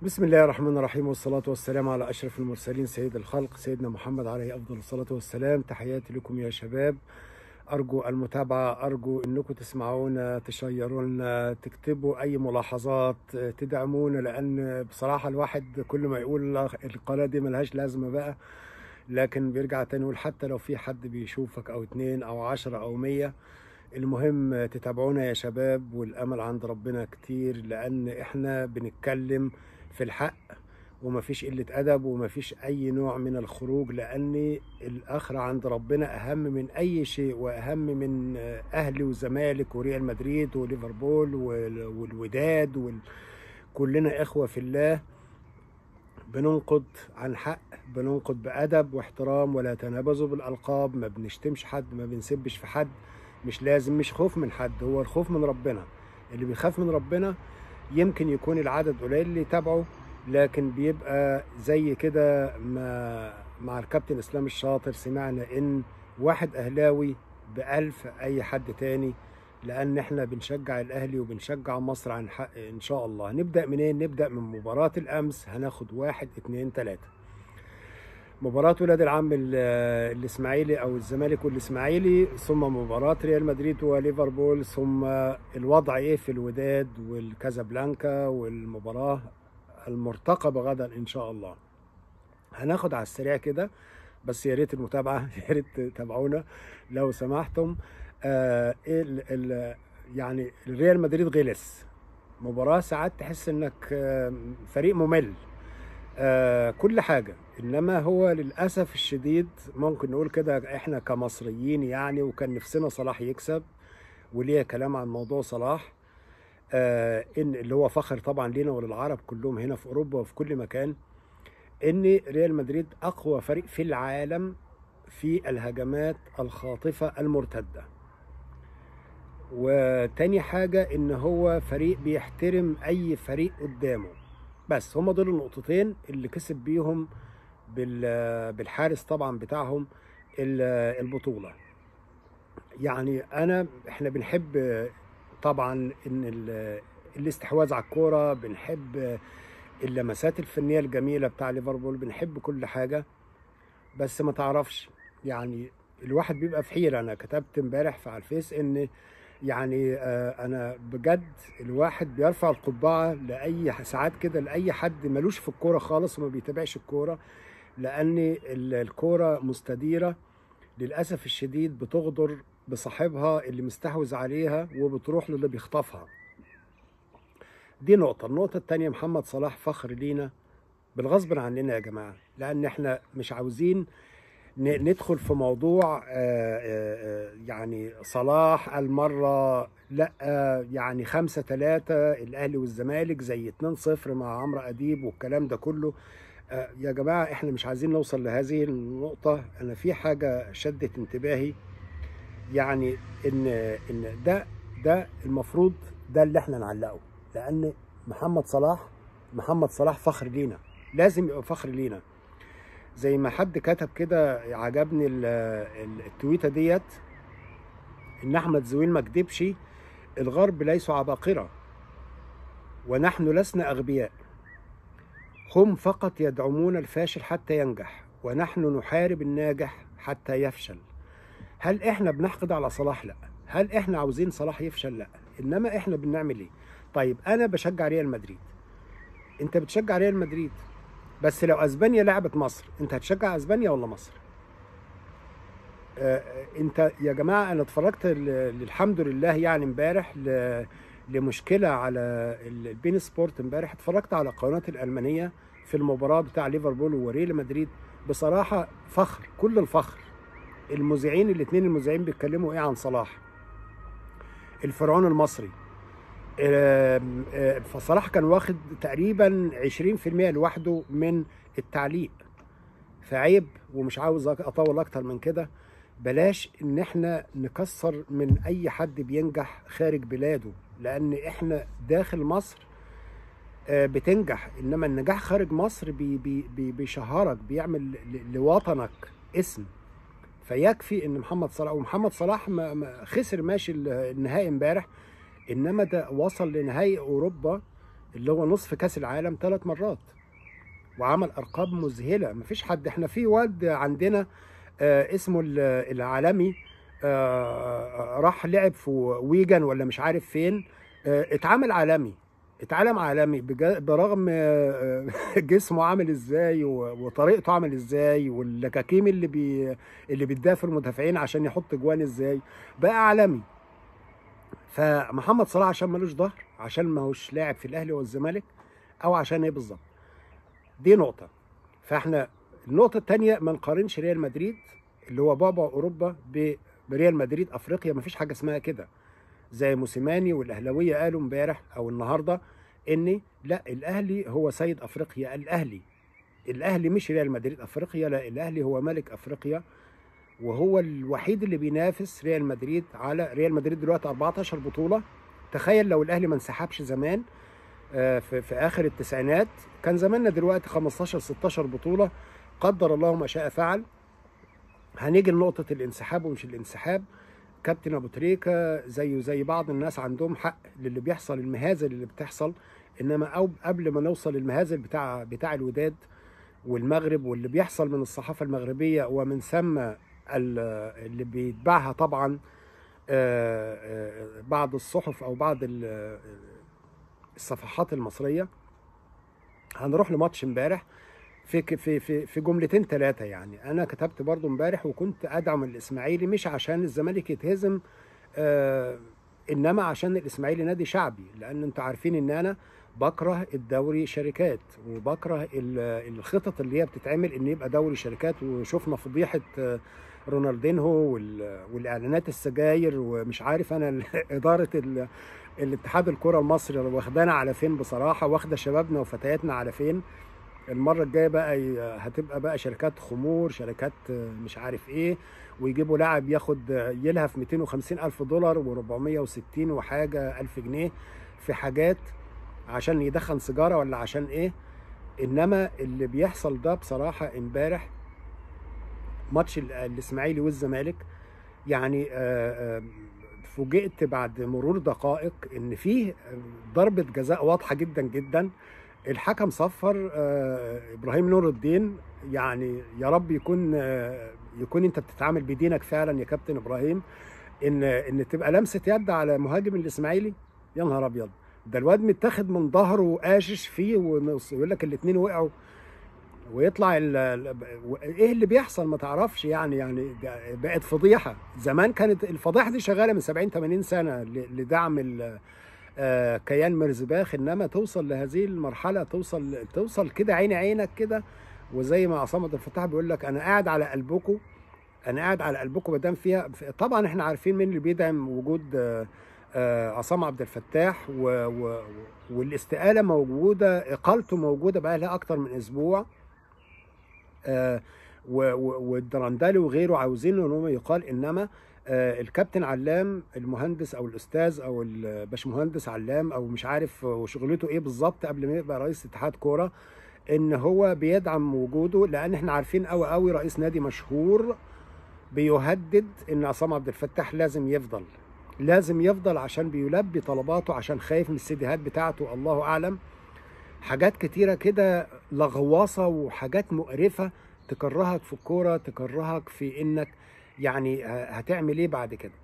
بسم الله الرحمن الرحيم والصلاة والسلام على أشرف المرسلين سيد الخلق سيدنا محمد عليه أفضل الصلاة والسلام تحياتي لكم يا شباب أرجو المتابعة أرجو أنكم تسمعونا تشيروا لنا تكتبوا أي ملاحظات تدعمونا لأن بصراحة الواحد كل ما يقول القناة دي ملهاش لازمة بقى لكن بيرجع تاني يقول حتى لو في حد بيشوفك أو اتنين أو عشرة أو مية المهم تتابعونا يا شباب والأمل عند ربنا كتير لأن إحنا بنتكلم في الحق ومفيش قلة أدب ومفيش أي نوع من الخروج لأن الآخرة عند ربنا أهم من أي شيء وأهم من أهلي وزمالك وريال مدريد وليفربول وال- والوداد وال... كلنا إخوة في الله بننقد عن حق بننقد بأدب واحترام ولا تنابزوا بالألقاب ما بنشتمش حد ما بنسبش في حد مش لازم مش خوف من حد هو الخوف من ربنا اللي بيخاف من ربنا يمكن يكون العدد قليل اللي يتابعه لكن بيبقى زي كده ما مع الكابتن اسلام الشاطر سمعنا ان واحد اهلاوي بألف اي حد تاني لان احنا بنشجع الاهلي وبنشجع مصر عن حق ان شاء الله نبدأ منين نبدأ من مباراة الامس هناخد واحد اتنين تلاتة مباراة ولاد العم ال- الاسماعيلي او الزمالك والاسماعيلي ثم مباراة ريال مدريد وليفربول ثم الوضع ايه في الوداد والكازابلانكا والمباراة المرتقبة غدا ان شاء الله هناخد على السريع كده بس يا ريت المتابعة يا ريت تتابعونا لو سمحتم آه ال ال يعني الريال مدريد غلس مباراة ساعات تحس انك آه، فريق ممل آه كل حاجة إنما هو للأسف الشديد ممكن نقول كده إحنا كمصريين يعني وكان نفسنا صلاح يكسب وليه كلام عن موضوع صلاح آه إن اللي هو فخر طبعا لينا وللعرب كلهم هنا في أوروبا وفي كل مكان إن ريال مدريد أقوى فريق في العالم في الهجمات الخاطفة المرتدة وتاني حاجة إن هو فريق بيحترم أي فريق قدامه بس هم دول النقطتين اللي كسب بيهم بال- بالحارس طبعا بتاعهم ال- البطولة يعني انا احنا بنحب طبعا ان ال- الاستحواذ على الكوره بنحب اللمسات الفنيه الجميله بتاع ليفربول بنحب كل حاجه بس ما تعرفش يعني الواحد بيبقى في حيره انا كتبت امبارح في على الفيس ان يعني آه، انا بجد الواحد بيرفع القبعه لاي ساعات كده لاي حد ملوش في الكوره خالص وما بيتابعش الكوره لان ال- الكوره مستديره للاسف الشديد بتغدر بصاحبها اللي مستحوذ عليها وبتروح للي بيخطفها دي نقطة النقطة التانية محمد صلاح فخر لينا بالغصب عننا يا جماعة لأن احنا مش عاوزين ن- ندخل في موضوع آه، آه، آه، يعني صلاح المرة لا آه، يعني خمسة ثلاثة الأهلي والزمالك زي 2 صفر مع عمرو أديب والكلام ده كله آه، يا جماعة احنا مش عايزين نوصل لهذه النقطة أنا في حاجة شدت انتباهي يعني إن إن ده ده المفروض ده اللي احنا نعلقه لأن محمد صلاح محمد صلاح فخر لينا لازم يبقى فخر لينا زي ما حد كتب كده عجبني ال- ال- التويته ديت ان احمد زويل ما كدبش الغرب ليسوا عباقره ونحن لسنا اغبياء هم فقط يدعمون الفاشل حتى ينجح ونحن نحارب الناجح حتى يفشل هل احنا بنحقد على صلاح لا هل احنا عاوزين صلاح يفشل لا انما احنا بنعمل ايه طيب انا بشجع ريال مدريد انت بتشجع ريال مدريد بس لو اسبانيا لعبت مصر انت هتشجع اسبانيا ولا مصر آه، انت يا جماعه انا اتفرجت ل- للحمد لله يعني امبارح ل- لمشكله على ال- البين سبورت امبارح اتفرجت على القناه الالمانيه في المباراه بتاع ليفربول وريال مدريد بصراحه فخر كل الفخر المذيعين الاثنين المذيعين بيتكلموا ايه عن صلاح الفرعون المصري آم، آه، فصلاح كان واخد تقريبا 20% لوحده من التعليق فعيب ومش عاوز أك- اطول اكتر من كده بلاش ان احنا نكسر من اي حد بينجح خارج بلاده لان احنا داخل مصر آه، بتنجح انما النجاح خارج مصر بي بي بي بيشهرك بيعمل ل- لوطنك اسم فيكفي ان محمد صلاح ومحمد صلاح ما ما خسر ماشي ال- النهائي امبارح انما ده وصل لنهائي اوروبا اللي هو نصف كاس العالم ثلاث مرات وعمل ارقام مذهله مفيش حد احنا في واد عندنا آه اسمه ال- العالمي آه راح لعب في ويجن ولا مش عارف فين آه اتعامل عالمي اتعلم عالمي بجا- برغم آه، جسمه عامل ازاي و- وطريقته عامل ازاي واللكاكيم اللي بي اللي بيدافع المدافعين عشان يحط جوان ازاي بقى عالمي فمحمد صلاح عشان ملوش ظهر عشان ما هوش لاعب في الاهلي والزمالك او عشان ايه بالظبط دي نقطه فاحنا النقطه الثانيه ما نقارنش ريال مدريد اللي هو بعبع اوروبا ب- بريال مدريد افريقيا ما فيش حاجه اسمها كده زي موسيماني والاهلاويه قالوا امبارح او النهارده ان لا الاهلي هو سيد افريقيا الاهلي الاهلي مش ريال مدريد افريقيا لا الاهلي هو ملك افريقيا وهو الوحيد اللي بينافس ريال مدريد على ريال مدريد دلوقتي 14 بطوله تخيل لو الاهلي ما انسحبش زمان آه، في, في اخر التسعينات كان زماننا دلوقتي 15 16 بطوله قدر الله ما شاء فعل هنيجي لنقطه الانسحاب ومش الانسحاب كابتن ابو تريكه زيه زي بعض الناس عندهم حق للي بيحصل المهازل اللي بتحصل انما أو قبل ما نوصل للمهازل بتاع بتاع الوداد والمغرب واللي بيحصل من الصحافه المغربيه ومن ثم ال- اللي بيتبعها طبعا آه، آه، بعض الصحف او بعض ال- الصفحات المصريه هنروح لماتش امبارح في ك- في في في جملتين ثلاثه يعني انا كتبت برضو امبارح وكنت ادعم الاسماعيلي مش عشان الزمالك يتهزم آه انما عشان الاسماعيلي نادي شعبي لان انتوا عارفين ان انا بكره الدوري شركات وبكره ال- الخطط اللي هي بتتعمل ان يبقى دوري شركات وشفنا فضيحه آه، رونالدينهو وال- والاعلانات السجاير ومش عارف انا ال- اداره ال- الاتحاد الكره المصري واخدانا على فين بصراحه واخده شبابنا وفتياتنا على فين المره الجايه بقى ي- هتبقى بقى شركات خمور شركات آه، مش عارف ايه ويجيبوا لاعب ياخد آه، يلهف 250 الف دولار و460 وحاجه الف جنيه في حاجات عشان يدخن سيجاره ولا عشان ايه انما اللي بيحصل ده بصراحه امبارح ماتش ال- الاسماعيلي والزمالك يعني آه، آه، فوجئت بعد مرور دقائق ان فيه ضربه جزاء واضحه جدا جدا الحكم صفر آه، ابراهيم نور الدين يعني يا رب يكون آه، يكون انت بتتعامل بدينك فعلا يا كابتن ابراهيم ان ان تبقى لمسه يد على مهاجم الاسماعيلي يا نهار ابيض ده الواد متاخد من ظهره وقاشش فيه ويقول لك الاثنين وقعوا ويطلع ال ال- ايه اللي بيحصل ما تعرفش يعني يعني ده بقت فضيحه زمان كانت الفضيحه دي شغاله من 70 80 سنه ل- لدعم ال- آه، كيان مرزباخ انما توصل لهذه المرحله توصل توصل كده عيني عينك كده وزي ما عصام عبد الفتاح بيقول لك انا قاعد على قلبكم انا قاعد على قلبكم ما دام فيها طبعا احنا عارفين مين اللي بيدعم وجود آه، آه، عصام عبد الفتاح و... و... والاستقاله موجوده اقالته موجوده بقى لها اكتر من اسبوع آه، و- و- والدرندلي وغيره عاوزين ان هم يقال انما آه، الكابتن علام المهندس او الاستاذ او الباشمهندس علام او مش عارف وشغلته ايه بالظبط قبل ما يبقى رئيس اتحاد كوره ان هو بيدعم وجوده لان احنا عارفين قوي قوي رئيس نادي مشهور بيهدد ان عصام عبد الفتاح لازم يفضل لازم يفضل عشان بيلبي طلباته عشان خايف من السيديهات بتاعته الله اعلم حاجات كتيرة كده لغواصة وحاجات مقرفة تكرهك في الكورة تكرهك في انك يعني ه- هتعمل ايه بعد كده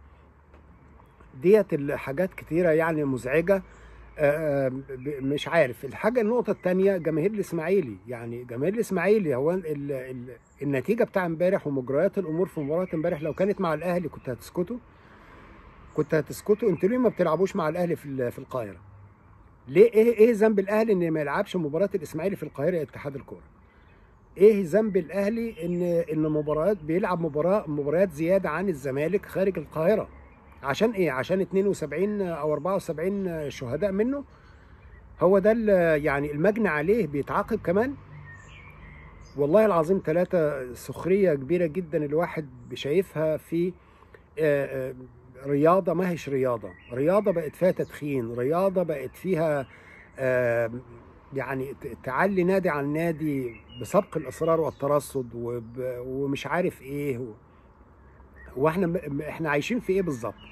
ديت الحاجات كتيرة يعني مزعجة آه، آه، ب- مش عارف الحاجة النقطة التانية جماهير الإسماعيلي يعني جماهير الإسماعيلي هو ال ال النتيجة بتاع امبارح ومجريات الأمور في مباراة امبارح لو كانت مع الأهلي كنت هتسكتوا كنت هتسكتوا انتوا ليه ما بتلعبوش مع الأهلي في ال- في القاهرة ليه ايه ايه ذنب الاهلي ان ما يلعبش مباراه الاسماعيلي في القاهره يا اتحاد الكوره ايه ذنب الاهلي ان ان مباريات بيلعب مباراه مباريات زياده عن الزمالك خارج القاهره عشان ايه عشان 72 او 74 شهداء منه هو ده ال- يعني المجني عليه بيتعاقب كمان والله العظيم ثلاثة سخرية كبيرة جدا الواحد شايفها في آه، آه، رياضة ما هيش رياضة رياضة بقت فيها تدخين رياضة بقت فيها آه، يعني ت- تعلي نادي عن نادي بسبق الإصرار والترصد وب- ومش عارف إيه و- واحنا م- م- احنا عايشين في ايه بالظبط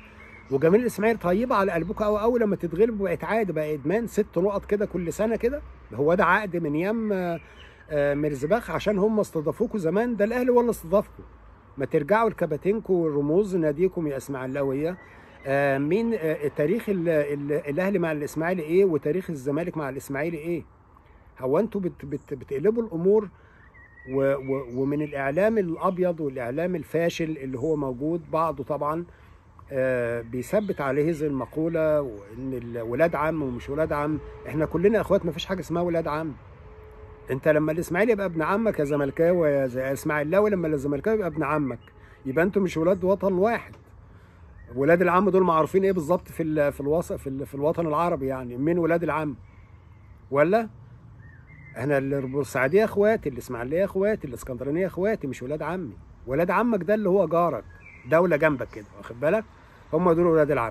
وجماهير الاسماعيلي طيبه على قلبكم قوي قوي لما تتغلبوا بقت عادي بقى ادمان ست نقط كده كل سنه كده هو ده عقد من ايام آه، آه، مرزباخ عشان هم استضافوكوا زمان ده الاهلي ولا استضافكم ما ترجعوا لكباتنكم ورموز ناديكم يا اسماعيلاويه آه، مين آه، تاريخ ال- ال- الاهلي مع الاسماعيلي ايه وتاريخ الزمالك مع الاسماعيلي ايه هو انتوا بت بت بتقلبوا الامور و و ومن الاعلام الابيض والاعلام الفاشل اللي هو موجود بعضه طبعا آه، بيثبت عليه هذه المقوله وان ال- ولاد عم ومش ولاد عم احنا كلنا اخوات ما فيش حاجه اسمها ولاد عم انت لما الاسماعيلي يبقى ابن عمك يا زملكاوي يا زي اسماعيلاوي لما الزملكاوي يبقى ابن عمك يبقى انتوا مش ولاد وطن واحد ولاد العم دول معروفين ايه بالظبط في ال في الوسط في, ال- في الوطن العربي يعني مين ولاد العم ولا احنا البورسعيديه اخواتي الاسماعيليه اخواتي الاسكندرانيه اخواتي مش ولاد عمي ولاد عمك ده اللي هو جارك دوله جنبك كده واخد بالك هم دول ولاد العم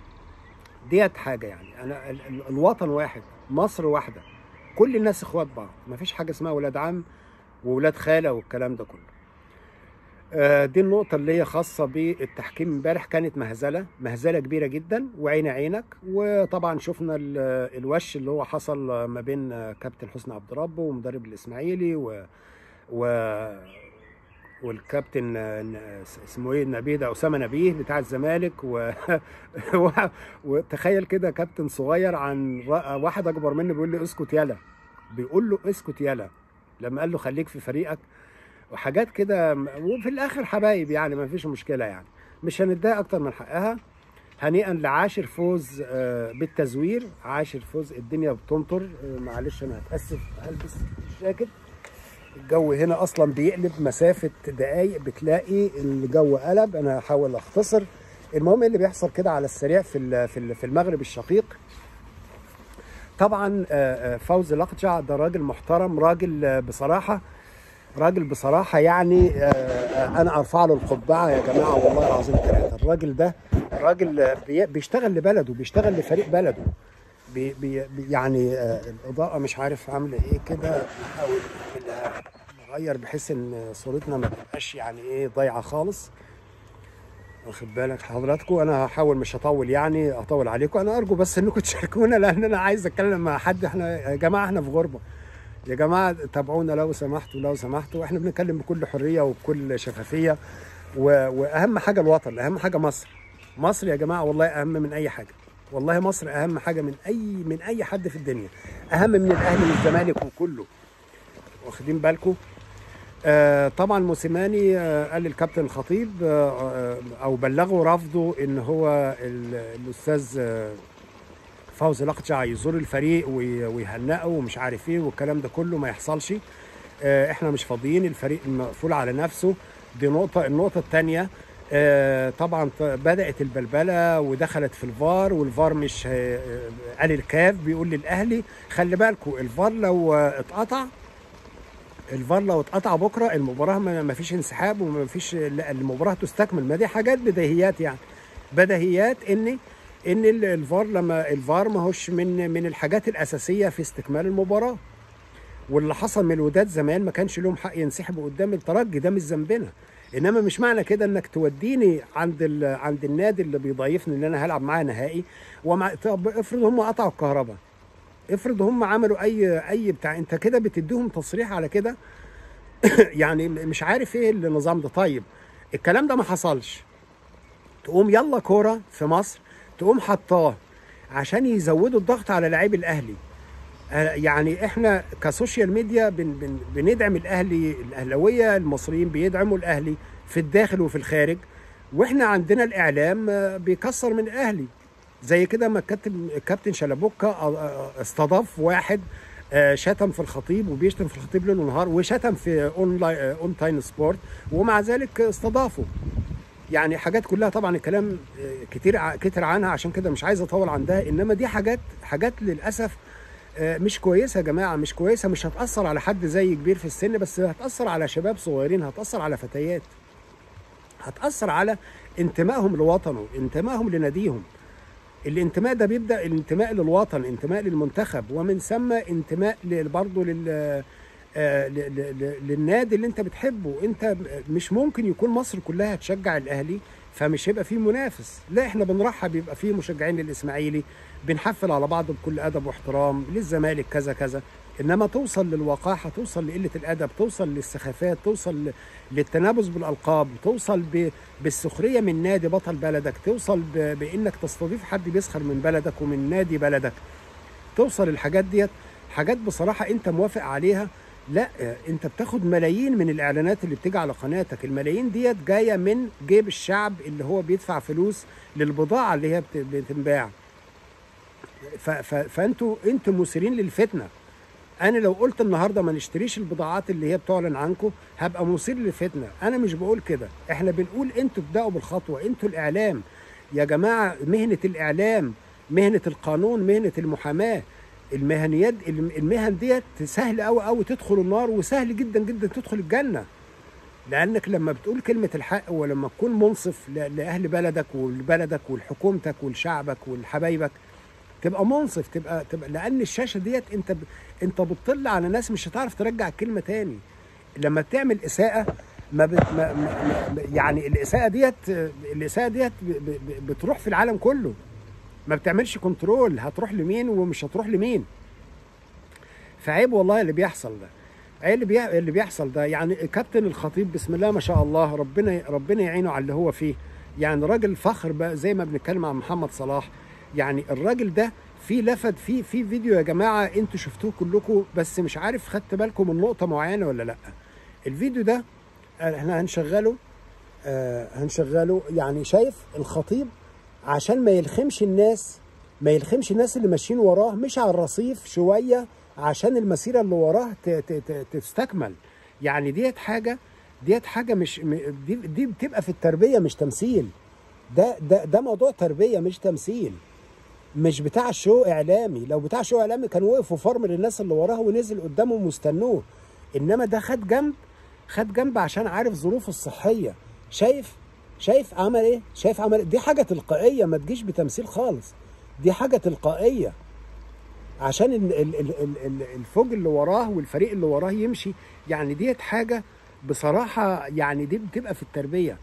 ديت حاجه يعني انا ال- ال- الوطن واحد مصر واحده كل الناس اخوات بعض مفيش حاجه اسمها ولاد عم وولاد خاله والكلام ده كله آه، دي النقطة اللي هي خاصة بالتحكيم امبارح كانت مهزلة مهزلة كبيرة جدا وعين عينك وطبعا شفنا ال- الوش اللي هو حصل ما بين كابتن حسني عبد ربه ومدرب الإسماعيلي و, و والكابتن آه، اسمه ايه نبيه ده اسامه نبيه بتاع الزمالك و... و... وتخيل كده كابتن صغير عن ر- واحد اكبر منه بيقول له اسكت يلا بيقول له اسكت يلا لما قال له خليك في فريقك وحاجات كده وفي الاخر حبايب يعني ما فيش مشكله يعني مش هنديها اكتر من حقها هنيئا لعاشر فوز آه، بالتزوير عاشر فوز الدنيا بتمطر آه، معلش انا هتاسف هلبس الجاكيت الجو هنا اصلا بيقلب مسافه دقايق بتلاقي الجو قلب انا هحاول اختصر المهم اللي بيحصل كده على السريع في ال- في ال- في المغرب الشقيق طبعا آه، آه، فوزي لقجع ده راجل محترم راجل آه، بصراحه راجل بصراحة يعني آه، آه، أنا أرفع له القبعة يا جماعة والله العظيم ثلاثة الراجل ده راجل آه، بي- بيشتغل لبلده بيشتغل لفريق بلده بي بي بي- يعني آه، الإضاءة مش عارف عاملة إيه كده نحاول كده نغير بحيث إن صورتنا ما تبقاش يعني إيه ضايعة خالص واخد بالك حضراتكم انا هحاول مش هطول يعني اطول عليكم انا ارجو بس انكم تشاركونا لان انا عايز اتكلم مع حد احنا يا جماعه احنا في غربه يا جماعه تابعونا لو سمحتوا لو سمحتوا احنا بنتكلم بكل حريه وبكل شفافيه و... واهم حاجه الوطن اهم حاجه مصر مصر يا جماعه والله اهم من اي حاجه والله مصر اهم حاجه من اي من اي حد في الدنيا اهم من الاهلي والزمالك وكله واخدين بالكم آه طبعا موسيماني آه قال للكابتن الخطيب آه آه او بلغه رفضه ان هو ال- الاستاذ آه فوزي لقجع يزور الفريق وي- ويهنئه ومش عارف ايه والكلام ده كله ما يحصلش آه، احنا مش فاضيين الفريق مقفول على نفسه دي نقطة النقطة الثانية طبعا ط- بدأت البلبلة ودخلت في الفار والفار مش آه، آه، قال الكاف بيقول للأهلي خلي بالكم الفار لو آه، اتقطع الفار لو اتقطع بكره المباراه ما ما فيش انسحاب وما فيش لا، المباراه تستكمل ما دي حاجات بديهيات يعني بديهيات ان ان ال- الفار لما الفار ما هوش من من الحاجات الاساسيه في استكمال المباراه واللي حصل من الوداد زمان ما كانش لهم حق ينسحبوا قدام الترجي ده مش ذنبنا انما مش معنى كده انك توديني عند ال... عند النادي اللي بيضيفني ان انا هلعب معاه نهائي ومع... طب افرض هم قطعوا الكهرباء افرض هم عملوا اي اي بتاع انت كده بتديهم تصريح على كده يعني مش عارف ايه النظام ده طيب الكلام ده ما حصلش تقوم يلا كوره في مصر تقوم حطاه عشان يزودوا الضغط على لاعبي الاهلي آه، يعني احنا كسوشيال ميديا بن بن بندعم الاهلي الاهلاويه المصريين بيدعموا الاهلي في الداخل وفي الخارج واحنا عندنا الاعلام آه، بيكسر من الاهلي زي كده ما الكابتن الكابتن شلبوكا آه، آه، استضاف واحد آه، شتم في الخطيب وبيشتم في الخطيب ليل ونهار وشتم في اونلاين اون تايم سبورت ومع ذلك استضافه يعني حاجات كلها طبعا الكلام آه، كتير ع- كتر عنها عشان كده مش عايز اطول عندها انما دي حاجات حاجات للاسف آه، مش كويسه يا جماعه مش كويسه مش هتاثر على حد زي كبير في السن بس هتاثر على شباب صغيرين هتاثر على فتيات هتاثر على انتمائهم لوطنه انتمائهم لناديهم الانتماء ده بيبدا الانتماء للوطن انتماء للمنتخب ومن ثم انتماء ل- برضه لل آه، ل- ل- ل- للنادي اللي انت بتحبه انت مش ممكن يكون مصر كلها تشجع الاهلي فمش هيبقى فيه منافس لا احنا بنرحب يبقى فيه مشجعين للاسماعيلي بنحفل على بعض بكل ادب واحترام للزمالك كذا كذا انما توصل للوقاحه توصل لقله الادب توصل للسخافات توصل ل- للتنابز بالالقاب توصل ب- بالسخريه من نادي بطل بلدك توصل ب- بانك تستضيف حد بيسخر من بلدك ومن نادي بلدك توصل الحاجات ديت حاجات بصراحه انت موافق عليها لا انت بتاخد ملايين من الاعلانات اللي بتيجي على قناتك الملايين ديت جايه من جيب الشعب اللي هو بيدفع فلوس للبضاعه اللي هي بت- بتنباع ف- ف- فانتوا انتوا مثيرين للفتنه انا لو قلت النهارده ما نشتريش البضاعات اللي هي بتعلن عنكم هبقى مثير للفتنه انا مش بقول كده احنا بنقول انتوا ابداوا بالخطوه انتوا الاعلام يا جماعه مهنه الاعلام مهنه القانون مهنه المحاماه المهنيات المهن ديت سهل قوي قوي تدخل النار وسهل جدا جدا تدخل الجنه لانك لما بتقول كلمه الحق ولما تكون منصف ل- لاهل بلدك ولبلدك ولحكومتك ولشعبك ولحبايبك تبقى منصف تبقى تبقى لان الشاشه ديت انت ب... انت بتطل على ناس مش هتعرف ترجع الكلمه تاني لما بتعمل اساءه ما, بت... ما... ما... ما- يعني الاساءه ديت الاساءه ديت ب... ب... بتروح في العالم كله ما بتعملش كنترول هتروح لمين ومش هتروح لمين فعيب والله اللي بيحصل ده عيب اللي, بي... اللي بيحصل ده يعني كابتن الخطيب بسم الله ما شاء الله ربنا ربنا يعينه على اللي هو فيه يعني راجل فخر بقى زي ما بنتكلم عن محمد صلاح يعني الراجل ده في لفت في في فيديو يا جماعه انتوا شفتوه كلكم بس مش عارف خدت بالكم من نقطه معينه ولا لا الفيديو ده احنا هنشغله آه هنشغله يعني شايف الخطيب عشان ما يلخمش الناس ما يلخمش الناس اللي ماشيين وراه مش على الرصيف شويه عشان المسيره اللي وراه ت- ت- ت- تستكمل يعني ديت حاجه ديت حاجه مش م- دي, دي بتبقى في التربيه مش تمثيل ده ده ده موضوع تربيه مش تمثيل مش بتاع شو اعلامي لو بتاع شو اعلامي كان وقف وفرمل الناس اللي وراه ونزل قدامهم واستنوه انما ده خد جنب خد جنب عشان عارف ظروفه الصحيه شايف شايف عمل ايه شايف عمل إيه؟ دي حاجه تلقائيه ما تجيش بتمثيل خالص دي حاجه تلقائيه عشان ال- ال- ال- ال- ال- الفوج اللي وراه والفريق اللي وراه يمشي يعني ديت حاجه بصراحه يعني دي بتبقى في التربيه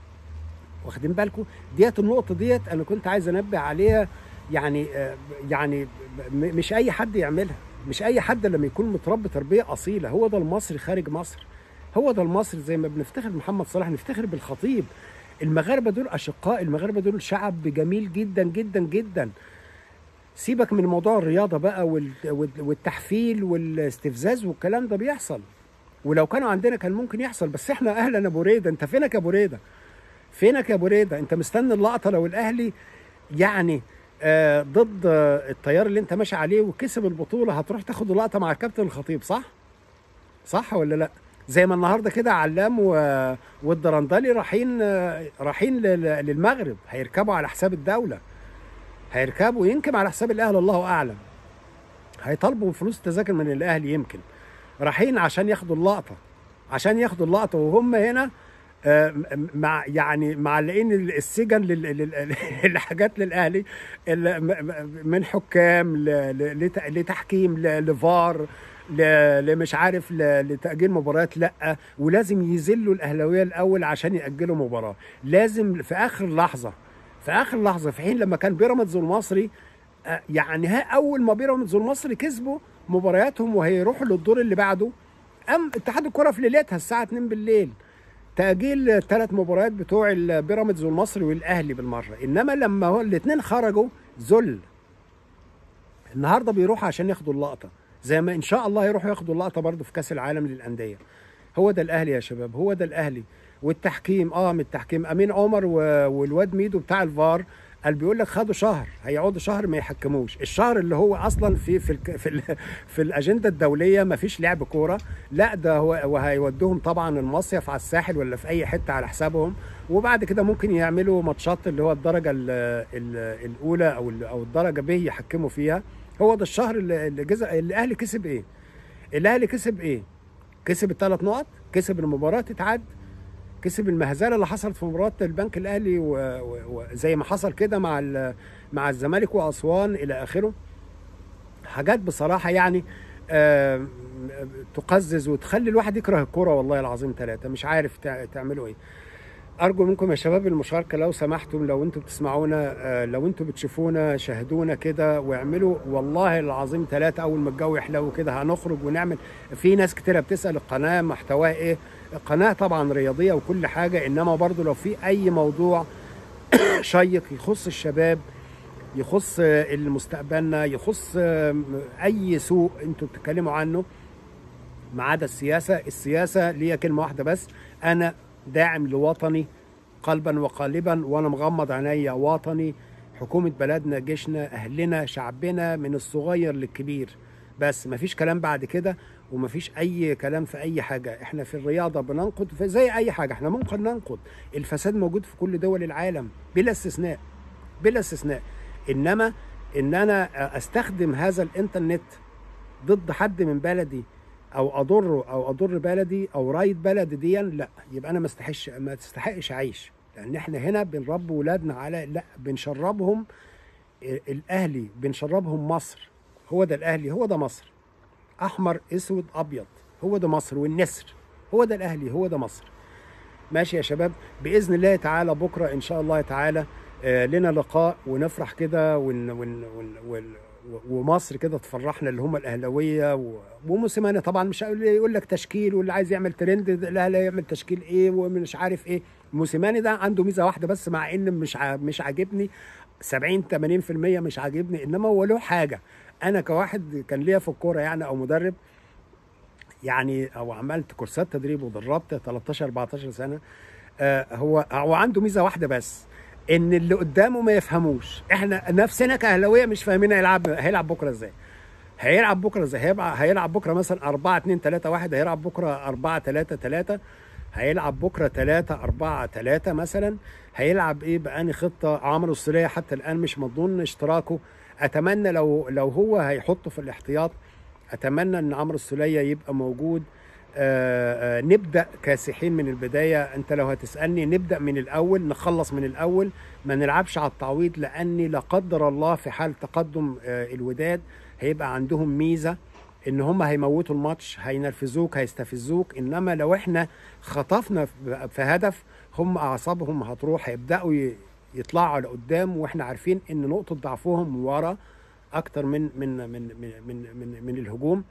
واخدين بالكم ديت النقطه ديت انا كنت عايز انبه عليها يعني آه، يعني م- مش اي حد يعملها مش اي حد لما يكون متربي تربيه اصيله هو ده المصري خارج مصر هو ده المصري زي ما بنفتخر بمحمد صلاح نفتخر بالخطيب المغاربه دول اشقاء المغاربه دول شعب جميل جدا جدا جدا سيبك من موضوع الرياضه بقى وال- وال- والتحفيل والاستفزاز والكلام ده بيحصل ولو كانوا عندنا كان ممكن يحصل بس احنا اهلا يا ابو ريده انت فينك يا ابو ريده فينك يا ابو ريده انت مستني اللقطه لو الاهلي يعني آه ضد آه التيار اللي انت ماشي عليه وكسب البطوله هتروح تاخد اللقطه مع الكابتن الخطيب صح صح ولا لا زي ما النهارده كده علام و... والدرندلي رايحين آه، رايحين لل- للمغرب هيركبوا على حساب الدوله هيركبوا يمكن على حساب الاهلي الله اعلم هيطالبوا فلوس التذاكر من الاهلي يمكن رايحين عشان ياخدوا اللقطه عشان ياخدوا اللقطه وهم هنا آه، م- مع يعني معلقين ال- السجن لل- لل- للحاجات للاهلي ال- م- م- من حكام ل- ل- لت- لتحكيم ل- لفار ل- لمش عارف ل- لتاجيل مباريات لا ولازم يذلوا الاهلاويه الاول عشان ياجلوا مباراه لازم في اخر لحظه في اخر لحظه في حين لما كان بيراميدز والمصري آه، يعني ها اول ما بيراميدز والمصري كسبوا مبارياتهم وهيروحوا للدور اللي بعده ام اتحاد الكره في ليلتها الساعه 2 بالليل تاجيل الثلاث مباريات بتوع البيراميدز والمصري والاهلي بالمره انما لما هو الاثنين خرجوا ذل النهارده بيروحوا عشان ياخدوا اللقطه زي ما ان شاء الله يروحوا ياخدوا اللقطه برضه في كاس العالم للانديه هو ده الاهلي يا شباب هو ده الاهلي والتحكيم اه من التحكيم امين عمر و- والواد ميدو بتاع الفار قال بيقول لك خدوا شهر هيقعدوا شهر ما يحكموش الشهر اللي هو اصلا في في الك- في, ال- في الاجنده الدوليه ما فيش لعب كوره لا ده هو وهيودوهم طبعا المصيف على الساحل ولا في اي حته على حسابهم وبعد كده ممكن يعملوا ماتشات اللي هو الدرجه ال ال الاولى او ال- او الدرجه ب يحكموا فيها هو ده الشهر اللي اللي جز- اللي الاهلي كسب ايه الاهلي كسب ايه كسب الثلاث نقط كسب المباراه تتعاد كسب المهزله اللي حصلت في مباراه البنك الاهلي و- و- وزي ما حصل كده مع ال- مع الزمالك واسوان الى اخره حاجات بصراحه يعني آه، تقزز وتخلي الواحد يكره الكوره والله العظيم ثلاثه مش عارف تع- تعملوا ايه ارجو منكم يا شباب المشاركه لو سمحتم لو انتم بتسمعونا آه، لو انتم بتشوفونا شاهدونا كده واعملوا والله العظيم ثلاثة اول ما الجو يحلو كده هنخرج ونعمل في ناس كتيره بتسال القناه محتواها ايه القناه طبعا رياضيه وكل حاجه انما برضو لو في اي موضوع شيق يخص الشباب يخص المستقبلنا يخص اي سوء انتوا بتتكلموا عنه ما عدا السياسه السياسه ليها كلمه واحده بس انا داعم لوطني قلبا وقالبا وانا مغمض عينيا وطني حكومه بلدنا جيشنا اهلنا شعبنا من الصغير للكبير بس مفيش كلام بعد كده ومفيش اي كلام في اي حاجه احنا في الرياضه بننقد في زي اي حاجه احنا ممكن ننقد الفساد موجود في كل دول العالم بلا استثناء بلا استثناء انما ان انا استخدم هذا الانترنت ضد حد من بلدي او اضره او اضر بلدي او رايه بلدي دي لا يبقى انا ما استحقش ما تستحقش اعيش لان احنا هنا بنربي ولادنا على لا بنشربهم الاهلي بنشربهم مصر هو ده الاهلي هو ده مصر احمر اسود ابيض هو ده مصر والنسر هو ده الاهلي هو ده مصر ماشي يا شباب باذن الله تعالى بكره ان شاء الله تعالى آه لنا لقاء ونفرح كده ون ون ون ون ومصر كده تفرحنا اللي هم الاهلاويه وموسيماني طبعا مش يقول لك تشكيل واللي عايز يعمل ترند الاهلي يعمل تشكيل ايه ومش عارف ايه موسيماني ده عنده ميزه واحده بس مع ان مش مش عاجبني 70 80% مش عاجبني انما هو له حاجه انا كواحد كان ليا في الكوره يعني او مدرب يعني او عملت كورسات تدريب ودربت 13 14 سنه آه هو هو عنده ميزه واحده بس ان اللي قدامه ما يفهموش احنا نفسنا كاهلاويه مش فاهمين هيلعب هيلعب بكره ازاي هيلعب بكره ازاي هيبقى هيلعب بكره مثلا 4 2 3 1 هيلعب بكره 4 3 3 هيلعب بكره 3 4 3 مثلا هيلعب ايه بأني خطه عمرو السوليه حتى الان مش مضمون اشتراكه اتمنى لو لو هو هيحطه في الاحتياط اتمنى ان عمرو السوليه يبقى موجود آآ آآ نبدا كاسحين من البدايه انت لو هتسالني نبدا من الاول نخلص من الاول ما نلعبش على التعويض لاني لا قدر الله في حال تقدم الوداد هيبقى عندهم ميزه ان هم هيموتوا الماتش هينرفزوك هيستفزوك انما لو احنا خطفنا في هدف هم اعصابهم هتروح هيبداوا يطلعوا لقدام واحنا عارفين ان نقطه ضعفهم ورا اكتر من من من من من, من, من الهجوم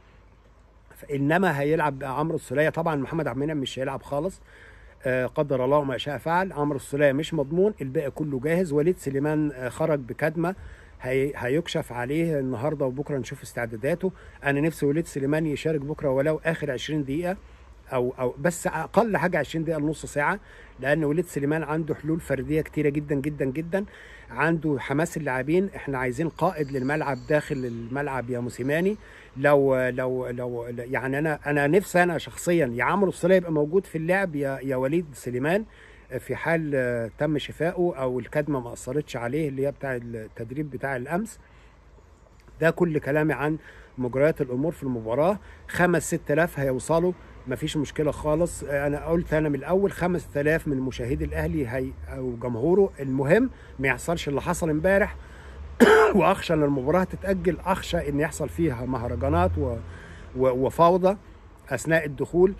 انما هيلعب عمرو السوليه طبعا محمد عبد المنعم مش هيلعب خالص آه قدر الله ما شاء فعل عمرو السوليه مش مضمون الباقي كله جاهز وليد سليمان آه خرج بكدمه هي هيكشف عليه النهارده وبكره نشوف استعداداته انا نفسي وليد سليمان يشارك بكره ولو اخر 20 دقيقه او او بس اقل حاجه 20 دقيقه لنص ساعه لان وليد سليمان عنده حلول فرديه كتيره جدا جدا جدا عنده حماس اللاعبين احنا عايزين قائد للملعب داخل الملعب يا موسيماني لو لو لو يعني انا انا نفسي انا شخصيا يا عمرو الصلاه يبقى موجود في اللعب يا يا وليد سليمان في حال تم شفائه او الكدمه ما اثرتش عليه اللي هي بتاع التدريب بتاع الامس ده كل كلامي عن مجريات الامور في المباراه خمس ست الاف هيوصلوا مفيش مشكله خالص انا قلت انا من الاول 5000 من مشاهدي الاهلي هي او جمهوره المهم ما يحصلش اللي حصل امبارح واخشى ان المباراه تتاجل اخشى ان يحصل فيها مهرجانات و... و... وفوضى اثناء الدخول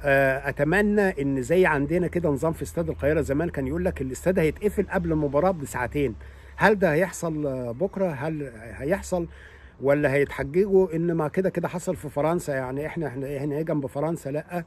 اتمنى ان زي عندنا كده نظام في استاد القاهره زمان كان يقول لك الاستاد هيتقفل قبل المباراه بساعتين هل ده هيحصل بكره هل هيحصل ولا هيتحججوا ان ما كده كده حصل في فرنسا يعني احنا احنا هنا ايه جنب فرنسا لا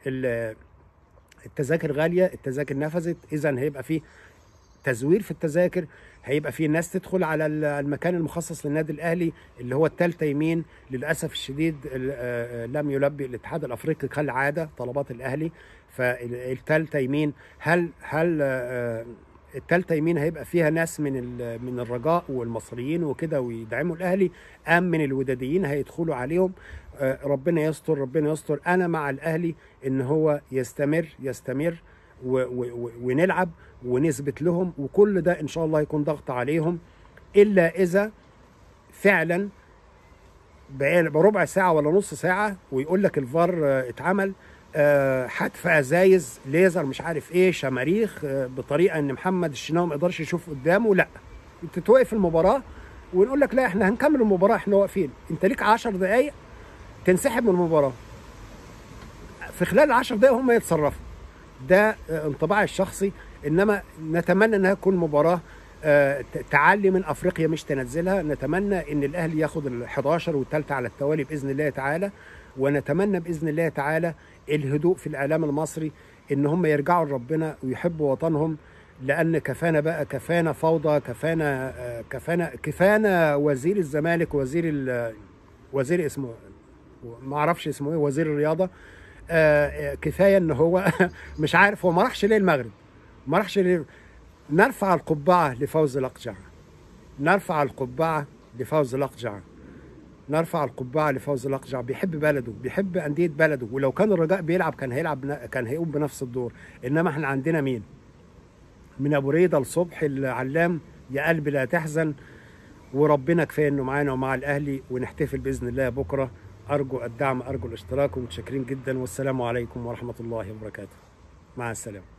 التذاكر غاليه التذاكر نفذت اذا هيبقى في تزوير في التذاكر هيبقى في ناس تدخل على المكان المخصص للنادي الاهلي اللي هو الثالثه يمين للاسف الشديد لم يلبي الاتحاد الافريقي كالعاده طلبات الاهلي فالثالثه يمين هل هل الثالثه يمين هيبقى فيها ناس من من الرجاء والمصريين وكده ويدعموا الاهلي ام من الوداديين هيدخلوا عليهم ربنا يستر ربنا يستر انا مع الاهلي ان هو يستمر يستمر و و ونلعب ونثبت لهم وكل ده ان شاء الله يكون ضغط عليهم الا اذا فعلا بربع ساعه ولا نص ساعه ويقول لك الفار اتعمل حتف ازايز ليزر مش عارف ايه شماريخ بطريقه ان محمد الشناوي ما يقدرش يشوف قدامه لا انت توقف المباراه ونقول لك لا احنا هنكمل المباراه احنا واقفين انت ليك 10 دقائق تنسحب من المباراه في خلال 10 دقائق هم يتصرفوا ده انطباعي الشخصي انما نتمنى انها تكون مباراه آه، ت- تعلي من افريقيا مش تنزلها نتمنى ان الاهلي ياخد ال 11 والثالثه على التوالي باذن الله تعالى ونتمنى باذن الله تعالى الهدوء في الاعلام المصري ان هم يرجعوا لربنا ويحبوا وطنهم لان كفانا بقى كفانا فوضى كفانا آه، كفانا كفانا وزير الزمالك وزير ال- وزير اسمه ما اعرفش اسمه ايه وزير الرياضه آه، آه، كفايه ان هو مش عارف هو ما راحش ليه المغرب ما راحش ليه نرفع القبعه لفوز الاقجع نرفع القبعه لفوز الاقجع نرفع القبعه لفوز الاقجع بيحب بلده بيحب انديه بلده ولو كان الرجاء بيلعب كان هيلعب كان هيقوم بنفس الدور انما احنا عندنا مين من ابو ريده لصبح العلام يا قلبي لا تحزن وربنا كفايه انه معانا ومع الاهلي ونحتفل باذن الله بكره ارجو الدعم ارجو الاشتراك ومتشكرين جدا والسلام عليكم ورحمه الله وبركاته مع السلامه